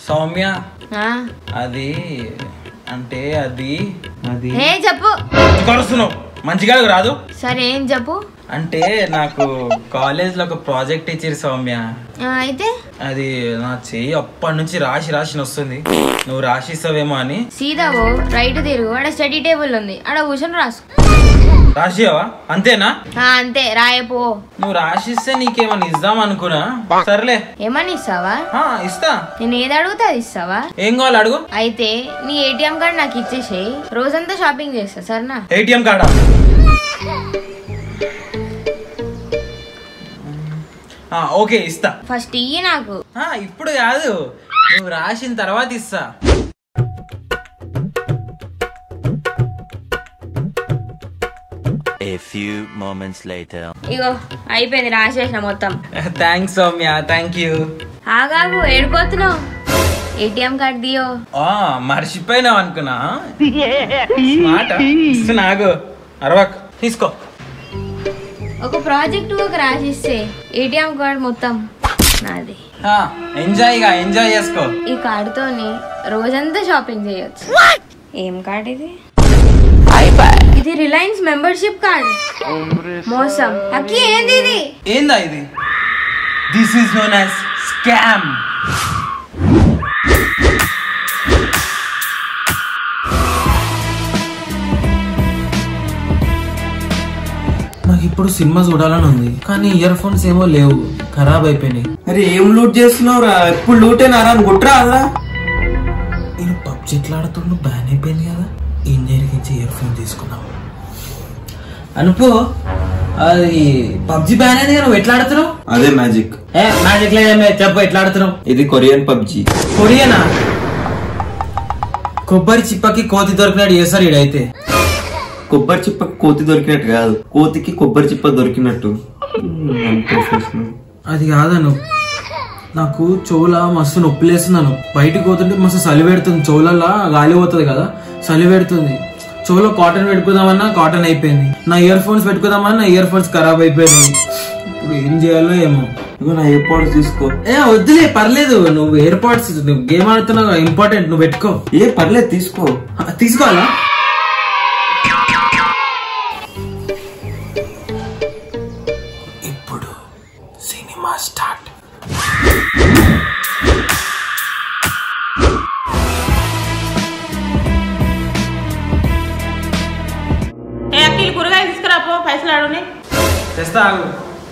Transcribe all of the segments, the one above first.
సౌమ్య ఆ? అది అంటే అది అది ఏ చెప్పు కలుస్తున్నావు మంచిగా రాదు సరే ఏం చెప్పు అంటే నాకు కాలేజ్ లో ఒక ప్రాజెక్ట్ ఇచ్చారు సౌమ్య ఆ, అయితే అది నా చెయ్యి అప్పటి నుంచి రాసి రాసి వస్తుంది నువ్వు రాసిస్తావేమో అని సీదా పో రైట్ తిరుగు ఆడ స్టడీ టేబుల్ ఉంది ఆడ కూర్చొని రాసు రాసియావా అంతేనా ఆ, అంతే రాయపో నువ్వు రాసిస్తే నీకేమన్నా ఇద్దాం అనుకున్నా సర్లే ఏమని ఇస్తావా ఆ, ఇస్తా నేను ఏది అడుగుతా అది ఇస్తావా ఏం కావాలి అడుగు అయితే నీ ఏటీఎం కార్డ్ నాకు ఇచ్చేసేయి రోజంతా షాపింగ్ చేస్తా సరేనా ఏటీఎం కార్డా ఆ, ఓకే ఇస్తా ఫస్ట్ ఇయ్యి నాకు ఆ, ఇప్పుడు కాదు నువ్వు రాసిన తర్వాత ఇస్తా A few moments later. ఇగో అయిపోయింది రాసేసిన మొత్తం థ్యాంక్స్ సౌమ్య థ్యాంక్ యూ ఆగాగు ఏడిపోతున్నావు ఏటీఎం కార్డ్ దియో ఆ మర్చిపోయినావు అనుకున్నా మాట నాకు అరవక్ తీసుకో ఒక ప్రాజెక్ట్ ఒక రాసిస్తే ఏటీఎం కార్డ్ మొత్తం నాది ఆ, ఎంజాయ్గా ఎంజాయ్ చేసుకో ఈ కార్డుతోని రోజంతా షాపింగ్ చేయొచ్చు ఏం కార్డ్ ఇది ఇది రిలయన్స్ మెంబర్షిప్ కార్డ్ మోసం అక్కి ఏంది ఇది ఏందా ఇది this is known as scam నాకు ఇప్పుడు సినిమా చూడాలని ఉంది కానీ ఇయర్ ఫోన్స్ ఏమో లేవు ఖరాబ్ అయిపోయినాయి అరే ఏం లూట్ చేస్తున్నావురా ఎప్పుడు లూటేనారా అని గుట్రా అలా నేను పబ్జి ఎట్లా ఆడుతుండు బ్యాన్ అయిపోయింది కదా ఇంజనీరింగ్ ఇచ్చి ఇయర్ ఫోన్ తీసుకున్నావు అనుకో అది పబ్జి బ్యాన్ అయింది కదా నువ్వు ఎట్లా ఆడుతున్నావు అదే మ్యాజిక్ ఏ మ్యాజిక్ లేదమే చెప్పు ఎట్లా ఆడుతున్నావు ఇది కొరియన్ పబ్జి కొరియనా కొబ్బరి చిప్పకి కోతి దొరికినాడు చేస్తారు ఈడైతే కొబ్బరి చిప్పకి కోతి దొరికినట్టు కాదు కోతికి కొబ్బరి చిప్ప దొరికినట్టు మ్మ్, అంత professional. అది కాదను నాకు చెవుల మస్తు నొప్పి లేస్తున్నాను బయటికి పోతుంటే మస్తు చలి పెడుతుంది చెవులల్లా గాలి పోతుంది కదా చలి పెడుతుంది చెవులో కాటన్ పెట్టుకుందామన్నా కాటన్ అయిపోయింది నా ఇయర్ ఫోన్స్ పెట్టుకుందామన్నా నా ఇయర్ ఫోన్స్ ఖరాబ్ అయిపోయినాయి ఇప్పుడు ఏం చేయాలో ఏమో ఇదిగో నా ఎయిర్పాడ్స్ తీసుకో ఏ వద్దులే పర్లేదు నువ్వు ఎయిర్పాడ్స్ నువ్వు గేమ్ ఆడుతున్నావు ఇంపార్టెంట్ నువ్వు పెట్టుకో ఏ పర్లేదు తీసుకో ఆ, తీసుకోవాలా ఇప్పుడు సినిమా స్టార్ట్ ఏ అక్కిలు కూరగాయలు తీసుకురా పో పైసలు ఆడునే తెస్తా ఆగు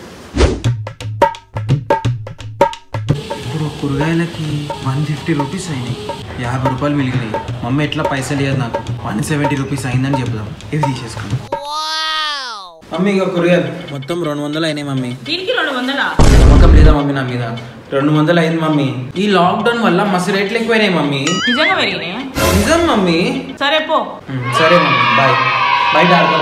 ఇప్పుడు కూరగాయలకి వన్ ఫిఫ్టీ రూపీస్ అయినాయి యాభై రూపాయలు మిగిలినాయి మమ్మీ ఎట్లా పైసలు ఇవ్వదు నాకు వన్ సెవెంటీ రూపీస్ అయిందని చెప్దాం ఇవి తీసేసుకుందాం మమ్మీ ఇక కూరగాయలు మొత్తం రెండు వందలు అయినాయి మమ్మీ దీనికి రెండు వందలా నమ్మకం లేదా మమ్మీ నా మీద రెండు వందలు అయింది మమ్మీ ఈ లాక్డౌన్ వల్ల మస్తు రేట్లు ఎక్కువైనాయి మమ్మీ నిజంగా పెరిగినాయా నిజం మమ్మీ సరే పో ఉమ్, సరే మమ్మీ బాయ్ బయట ఆడుకో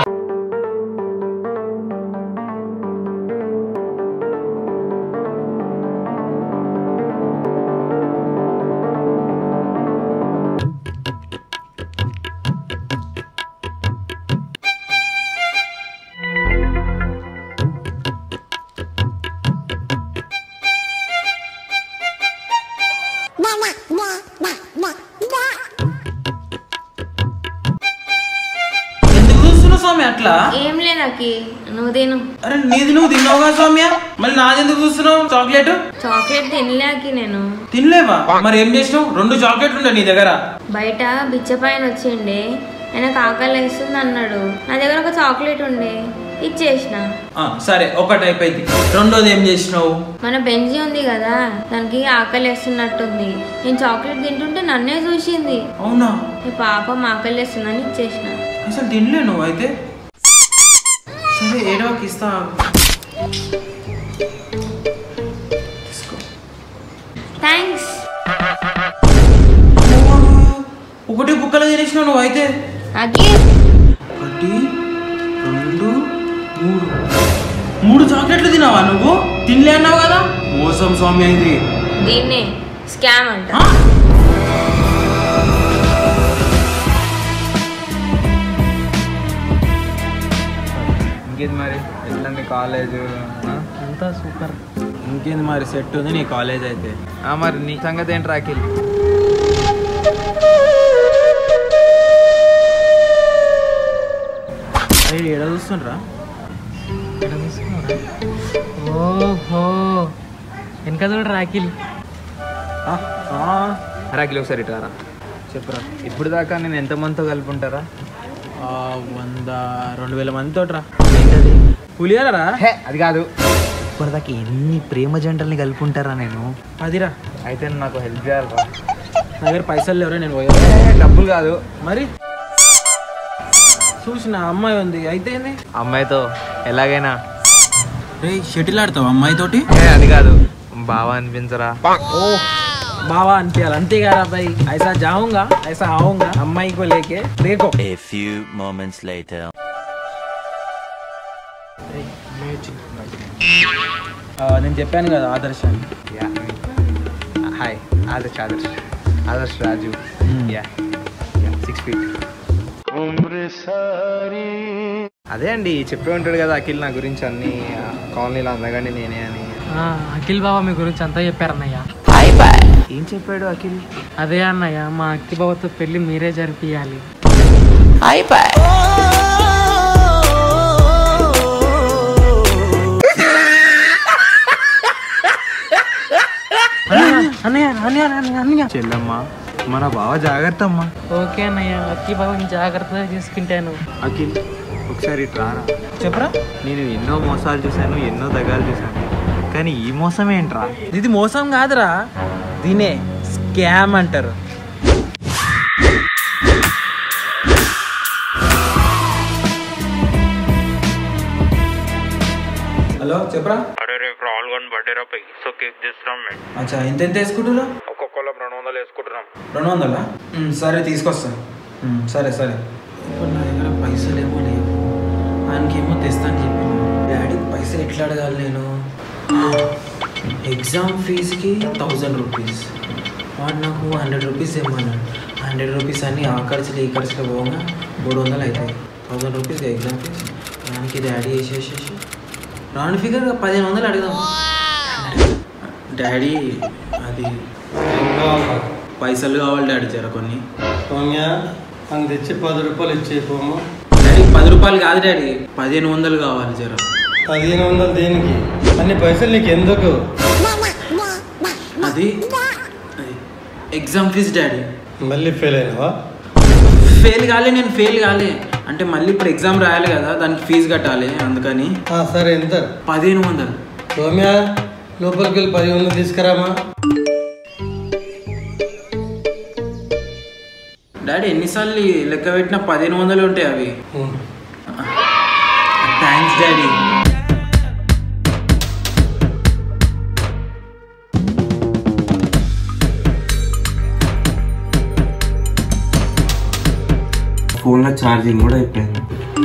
ఎందుకు చూస్తున్నావు స్వామి అట్లా ఏం లే నాకి నువ్వు తిను అరే నీది నువ్వు తిన్నావుగా సౌమ్య మళ్ళీ నాది ఎందుకు చూస్తున్నావు చాక్లెట్ చాక్లెట్ తినలేకి నేను తినలేవా మరి ఏం చేసినావు రెండు చాక్లెట్లు ఉండే నీ దగ్గర బయట బిచ్చ పైన వచ్చిండే ఆయనకు ఆకలి వేస్తుంది అన్నాడు నా దగ్గర ఒక చాక్లెట్ ఉండే ఇచ్చేసిన ఆ, సరే ఒకటి అయిపోయింది రెండోది ఏం చేసినావు మన బెంజి ఉంది కదా దానికి ఆకలి వేస్తున్నట్టుంది నేను చాక్లెట్ తింటుంటే నన్నే చూసింది అవునా ఈ పాపం ఆకలి వేస్తుందని ఇచ్చేసిన అసలు తినలే నువ్వు అయితే సరే ఏడవకి ఇస్తా తీసుకో థ్యాంక్స్ ఒకటి బుక్కలు తినేసినావు నువ్వు అయితే అగ్గి ఒకటి రెండు మూడు మూడు చాక్లెట్లు తినావా నువ్వు తినలే అన్నావు కదా మోసం స్వామి అయింది దీన్నే స్కామ్ అంట ఇంకేంది మరి ఎట్లుంది కాలేజ్ అంతా సూపర్ ఇంకేంది మరి సెట్ ఉంది నీ కాలేజ్ అయితే ఆ మరి నీ సంగతి ఏంటి రాకిల్ ఏడ చూస్తుండ్రా ఓహో వెనక చూడు రాకిల్ రాకిల్ ఒకసారి ఇటారా చెప్పురా ఇప్పుడు దాకా నేను ఎంత మందితో కలిపి ఉంటారా ఆ, వంద రెండు వేల మంది తోటరా పులియారా హే అది కాదు ఇప్పటిదాకా ఎన్ని ప్రేమ జంటల్ని కలిపి ఉంటారా నేను అదిరా అయితే నాకు హెల్ప్ చేయాలరా నా దగ్గర పైసలు లేవరా నేను పోయా ఏ, డబ్బులు కాదు మరి చూసిన అమ్మాయి ఉంది అయితే ఏంది అమ్మాయితో ఎలాగైనా రే షటిల్ ఆడతావు అమ్మాయి తోటి ఏ అది కాదు బావా అనిపించరా ఓ బావా అనిపించాలి అంతే కదా అబ్బాయి ఐసా జాऊंगा ఐసా ఆऊंगा అమ్మాయి को लेके देखो A few moments later. ఆ, నేను చెప్పాను కదా ఆదర్శ్ అని yeah hi Adarsh Adarsh Adarsh Raju yeah six feet అదే అండి చెప్పే ఉంటాడు కదా అఖిల్ నా గురించి అన్ని కాలనీలో అందగానే నేనే అని ఆ, అఖిల్ బావ మీ గురించి అంతా చెప్పారన్నయ్య ఏం చెప్పాడు అఖిల్ అదే అన్నయ్య మా అక్కి బావతో పెళ్లి మీరే జరిపియాలి అన్నయ్య అన్నయ్య అన్నయ్య అన్నయ్య చెల్లమ్మ మన బావ జాగ్రత్త అమ్మా ఓకే అన్నయ్య అక్కి బావని జాగ్రత్తగా చూసుకుంటాను అఖిల్ ఒకసారి ఇటు రారా చెప్పరా నేను ఎన్నో మోసాలు చూశాను ఎన్నో దగాలు చూశాను కానీ ఈ మోసం ఏంట్రా ఇది మోసం కాదురా దీనే స్కామ్ అంటారు హలో చెప్పరా అరే రేపు రాహుల్ గాంధీ బర్త్డే రా పోయి సో కేక్ చేస్తున్నాం మేము అచ్చా ఎంత ఎంత వేసుకుంటున్నా ఒక్కొక్కళ్ళం రెండు వందలు వేసుకుంటున్నాం రెండు వందలా ఉమ్, సరే తీసుకొస్తాను ఉమ్, సరే సరే ఇప్పుడు నా దగ్గర పైసలు ఏమో లేవు ఆయనకేమో తెస్తాను చెప్పి డాడీకి పైసలు ఎట్లా అడగాలి నేను ఎగ్జామ్ ఫీజుకి థౌజండ్ రూపీస్ వాడు నాకు హండ్రెడ్ రూపీస్ ఇమ్మన్నాడు హండ్రెడ్ రూపీస్ అన్ని ఆ ఖర్చులు ఈ ఖర్చులు పోగా మూడు వందలు అవుతాయి థౌజండ్ రూపీస్ ఎగ్జామ్ ఫీజ్ దానికి డాడీ వేసేసేసి రౌండ్ ఫిగర్ పదిహేను వందలు అడుగుదాం డాడీ అది పైసలు కావాలి డాడీ జర కొన్ని సౌమ్య నాకు తెచ్చి పది రూపాయలు ఇచ్చేపోము డాడీ పది రూపాయలు కాదు డాడీ పదిహేను వందలు కావాలి జర పదిహేను వందలు దేనికి అన్ని పైసలు నీకు ఎందుకు అది అది ఎగ్జామ్ ఫీజ్ డాడీ మళ్ళీ ఫెయిల్ అయినావా ఫెయిల్ కాలే నేను ఫెయిల్ కాలే అంటే మళ్ళీ ఇప్పుడు ఎగ్జామ్ రాయాలి కదా దానికి ఫీజు కట్టాలి అందుకని ఆ, సరే ఎంత పదిహేను వందలు సౌమ్య లోపలికి వెళ్ళి పది వందలు తీసుకురామా డాడీ ఎన్నిసార్లు లెక్క పెట్టినా పదిహేను వందలు ఉంటాయి అవి ఉం. థ్యాంక్స్ డాడీ ఫోన్లో ఛార్జింగ్ కూడా అయిపోయింది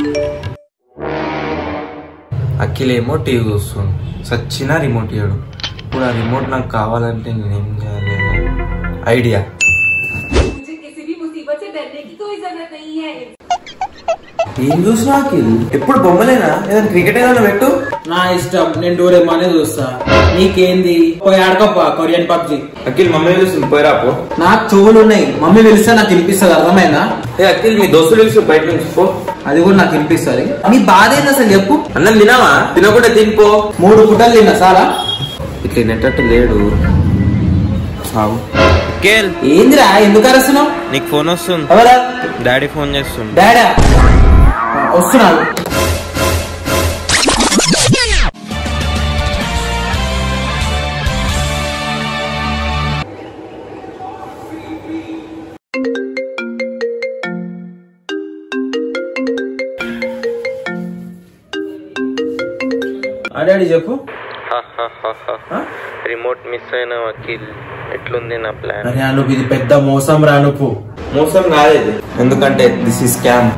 అఖిలేమో టీవీ చూస్తుంది సచ్చినా రిమోట్ ఇవ్వడు ఇప్పుడు ఆ రిమోట్ నాకు కావాలంటే నేనేం చేయాలి ఐడియా मुझे किसी भी मुसीबत से डरने की कोई जरूरत नहीं है ఏం చూసినా అఖిల్ ఎప్పుడు బొమ్మలేనా ఏదైనా క్రికెట్ ఏదైనా పెట్టు నా ఇష్టం నేను డోరేమానే చూస్తా నీకేంది పోయి ఆడకప్ప కొరియన్ పబ్జి అఖిల్ మమ్మీ చూస్తుంది పోయిరా పో నాకు చెవులు ఉన్నాయి మమ్మీ పిలిస్తే నాకు తినిపిస్తుంది అర్థమైందా ఏ అఖిల్ మీ దోస్తులు పిలిచి బయట నుంచి పో అది కూడా నాకు తినిపిస్తుంది నీ బాధ ఏంది అసలు చెప్పు అన్నం తినావా తినకుండా తినిపో మూడు పుట్టలు తిన్నా సారా ఇట్లా తినేటట్టు లేడు సాగు కేల్ ఏందిరా ఎందుకు అరుస్తున్నావు నీకు ఫోన్ వస్తుంది ఎవరా డాడీ ఫోన్ చేస్తుంది డాడా వస్తున్నాడు ఆ డాడీ చెప్పు రిమోట్ మిస్ అయిన వకీల్ ఎట్లుంది నా ప్లాన్ అరే అనుపు ఇది పెద్ద మోసం రా అనుపు మోసం కాదు ఇది ఎందుకంటే దిస్ ఈ స్కామ్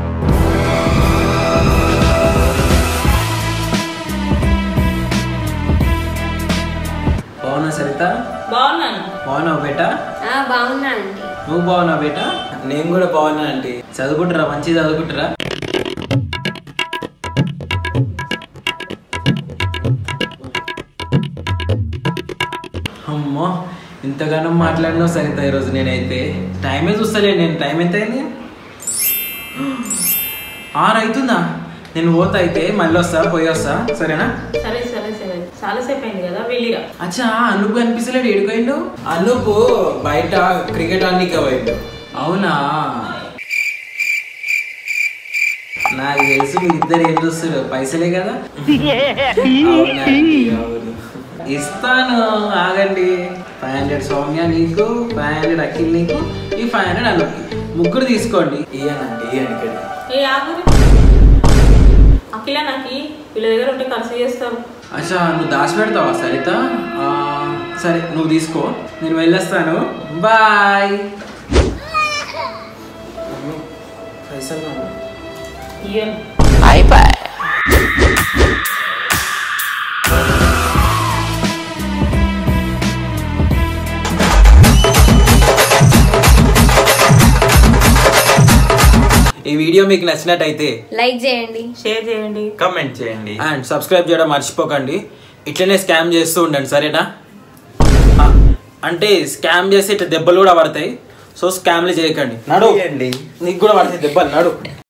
బాగున్నా సరిత బాగున్నాను బాగున్నావు బేటా బాగున్నా అండి నువ్వు బాగున్నావు బేటా నేను కూడా బాగున్నా అంటే చదువుకుంటారా మంచిగా చదువుకుంటారా అమ్మో ఇంతగానో మాట్లాడినావు సరిత ఈరోజు నేనైతే టైమే చూస్తలే నేను టైం ఎంత అయింది ఆరు అవుతుందా నేను పోతా అయితే మళ్ళీ వస్తా పోయి వస్తా సరేనా సరే సరే సరే చాలాసేపు అయింది కదా వెళ్ళిరా అచ్చా అనూప్ కనిపిస్తలేడు ఏడుకోయిండు అనూప్ బయట క్రికెట్ ఆడనీకే పోయిండు అవునా నాకు తెలుసు మీరు ఇద్దరు ఏం చూస్తారు పైసలే కదా అవునండి, అవును. ఇస్తాను ఆగండి ఫైవ్ హండ్రెడ్ సౌమ్య నీకు ఫైవ్ హండ్రెడ్ అఖిల్ నీకు ఈ ఫైవ్ హండ్రెడ్ అనుకి ముగ్గురు తీసుకోండి ఇయ్యనండి ఇయ్యండి ఇక్కడ ఏ ఆగురి అఖిల నాకు వీళ్ళ దగ్గర ఉంటే ఖర్చు చేస్తారు అచ్చా నువ్వు దాచి పెడతావా సరిత ఆ, సరే నువ్వు తీసుకో నేను వెళ్ళొస్తాను బాయ్ పైసలు కావాలి. ఇయ్యను ఈ వీడియో మీకు నచ్చినట్టయితే లైక్ చేయండి షేర్ చేయండి కమెంట్ చేయండి అండ్ సబ్స్క్రైబ్ చేయడం మర్చిపోకండి ఇట్లనే స్కామ్ చేస్తూ ఉండండి సరేనా ఆ, అంటే స్కామ్ చేస్తే ఇట్లా దెబ్బలు కూడా పడతాయి సో స్కామ్లు చేయకండి నడు చేయండి నీకు కూడా పడతాయి దెబ్బలు నడు